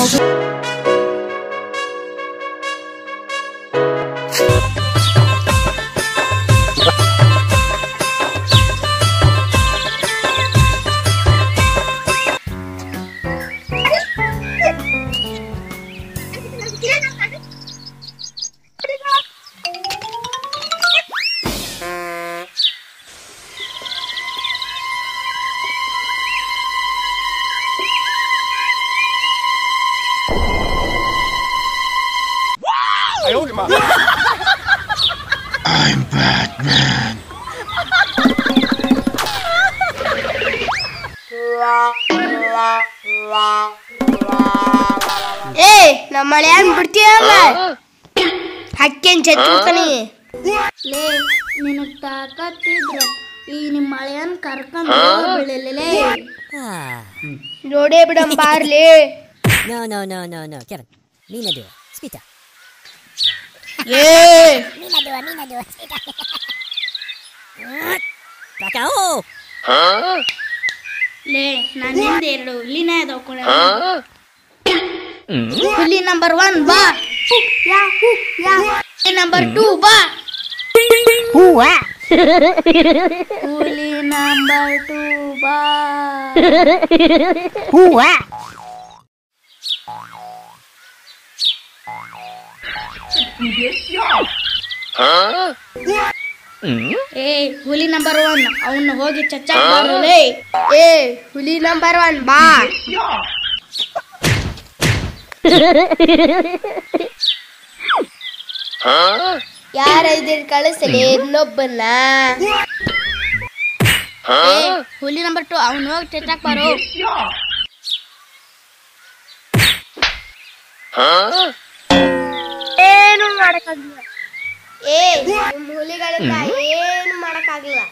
ಹೋಗು ಏ ನಮ್ಮ ಮಳೆಯಾನ್ ಬಿಡ್ತೀಯಲ್ಲ ಹಕ್ಕೇನ್ ಚಚ್ಬಿಡ್ತಾನೆ ಲೇ ನಿನಗ್ ತಾಕತ್ತಿದ್ರ ಈ ನಿಮ್ಮ ಮಳೆಯನ್ ಕರ್ಕೊಂಡ್ ಬೀಳಲೇ ನೋಡೇ ಬಿಡಂ ಬಾರ್ಲಿ No, no, no, no, no. Kevin, Mina do it. Spita. ಏ Mina do it, Mina do it. Spita. Baka, oh! ಲೇ ನನ್ನಿಂದ ಎರಡು ಹುಲಿನ ಇದಾವ ಕೊಡ ಹುಲಿ ನಂಬರ್ ಒನ್ ಬಾ ಯಾ ಹೂ ಯಾ ಹುಲಿ ನಂಬರ್ ಟೂ ಬಾ ಹುಲಿ ನಂಬರ್ ಟೂ ಬಾ ಏ ಹುಲಿ ನಂಬರ್ ಒನ್ ಅವನ್ನ ಹೋಗಿ ಚಚ್ಚಾಕ್ ಬರಲೇ ಏ ಹುಲಿ ನಂಬರ್ ಒನ್ ಬಾ ಯಾರ ಇದ್ದೀರಿ ಕಳಿಸಲಿ ಇನ್ನೊಬ್ಬನ್ನ ಏ ಹುಲಿ ನಂಬರ್ ಟು ಅವ್ನು ಹೋಗಿ ಚಚ್ಚಾಕ್ ಬರೋ ಏನು ಮಾಡಕ್ಕಾಗಿಲ್ಲ ಏ ನಿಮ್ ಹುಲಿಗಳಿಂದ ಏನು ಮಾಡಕ್ಕಾಗಿಲ್ಲ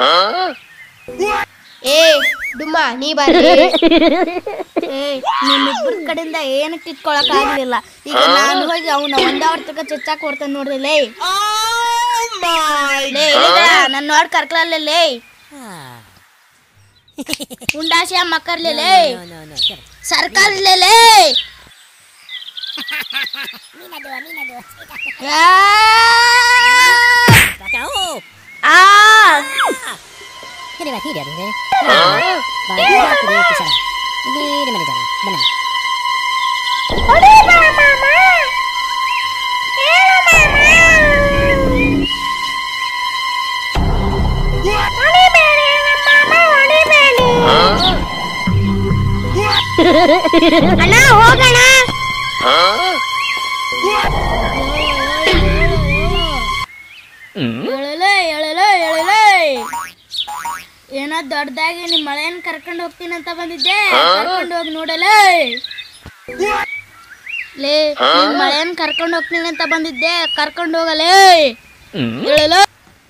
ಏ ಡುಮ್ಮ ನೀ ಬರ್ರಿ ಏ ನಿಮ್ಮಿಬ್ಬರ ಕಡೆಯಿಂದ ಏನು ಕಿತ್ಕೊಳಕ್ ಆಗ್ಲಿಲ್ಲ ಈಗ ನಾನು ಹೋಗಿ ಅವನ ಒಂದವರ್ ತಕ ಚಚ್ಚಾಕ್ ಕೊಡ್ತಾನೆ ನೋಡ್ರಿ ಲೇ ಲೇ ನನ್ನ ನೋಡ್ ಕರ್ಕಲಲ್ಲ ಲೇ ಉಂಡಾಸಿಯ ಮಕ್ಕರ್ಲೆ ಲೇ No, no, no. Kevin. ಸರ್ಕಾರ್ಲೆ ಲೇ Mina do it, Mina do it. Spita. Yeah! Baka, oh! ಆ Kini ba, kini ba, kini ba? Ba, kini ba, kini ba, kini ba? Hindi naman ito. Banana. ಅಣ್ಣ ಹೋಗಣ ಎಳಲೆ ಎಳಲೆ ಎಳಲೆ ಏನೋ ದೊಡ್ಡದಾಗಿ ನಿಮ್ ಮಳೆಯನ್ ಕರ್ಕೊಂಡು ಹೋಗ್ತೀನಿ ಅಂತ ಬಂದಿದ್ದೆ ಕರ್ಕೊಂಡು ಹೋಗಿ ನೋಡಲೇ ಲೇ ನಿಮ್ ಮಳೆಯನ್ ಕರ್ಕೊಂಡು ಹೋಗ್ತೀನಿ ಅಂತ ಬಂದಿದ್ದೆ ಕರ್ಕೊಂಡು ಹೋಗಲೇ ಹೇಳಲೇ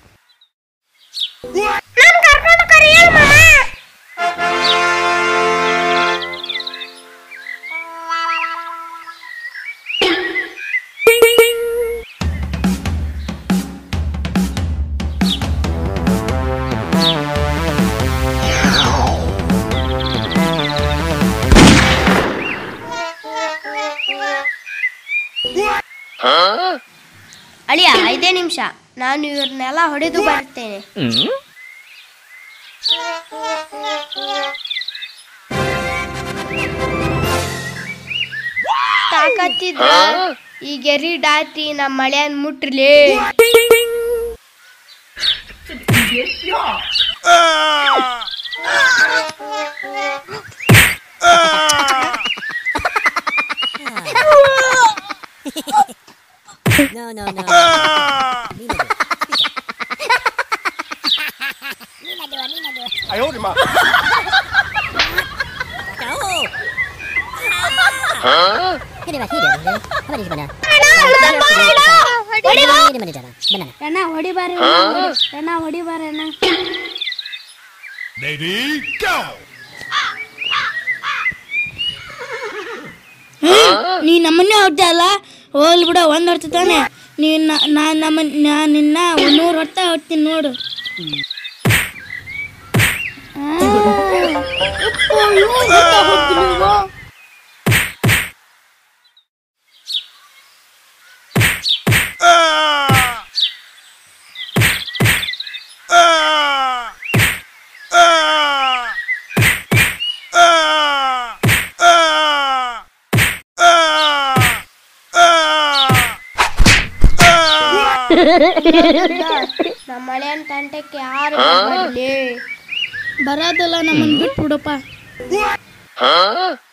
ಅಳಿಯ ಐದೇ ನಿಮಿಷ ನಾನು ಇವ್ರನ್ನೆಲ್ಲ ಹೊಡೆದು ಬರ್ತೇನೆ ತಾಕತ್ತಿದ್ರ ಈ ಗೆರಿ ಡಾತಿ ನಮ್ಮ ಮಳೆಯನ್ ಮುಟ್ರಲಿ No, no, no. Mina do it. Mina do it, Mina do it. Baka, oh! Kini ba, kini ba, kini ba? Apa di sana? Ini mana jalan? Banana. ಅಣ್ಣ ಹೊಡಿ ಬಾರ ಅಣ್ಣ ಹೊಡಿ ಬಾರ ಅಣ್ಣ Lady, go! ನೀ ನಮ್ಮನ್ನೇ ಹೊಡ್ದೆ ಅಲ್ಲ ಹೋಗ್ಲಿ ಬಿಡ ಒಂದ್ ಹೊಡ್ತ ತಾನೆ ನೀ ನಾ ನಮ್ಮ ನಾ ನಿನ್ನ ನೂರು ಹೊಡ್ತಾ ಹೊಡ್ತೀನಿ ನೋಡು ಆ, ಯಪ್ಪ, ಇವ್ನ್ ಹೊಡ್ತಾ ಹೊಡ್ತೀನಿ ಇವ್ನು. ನಮ್ಮ ಮಳೆಯನ್ ತಂಟಕ್ಕೆ ಯಾರು ಬರ್ಬಾರ್ಲಿ ಬರೋದಲ್ಲ ನಮ್ಮನ್ನ ಬಿಟ್ಬಿಡಪ್ಪ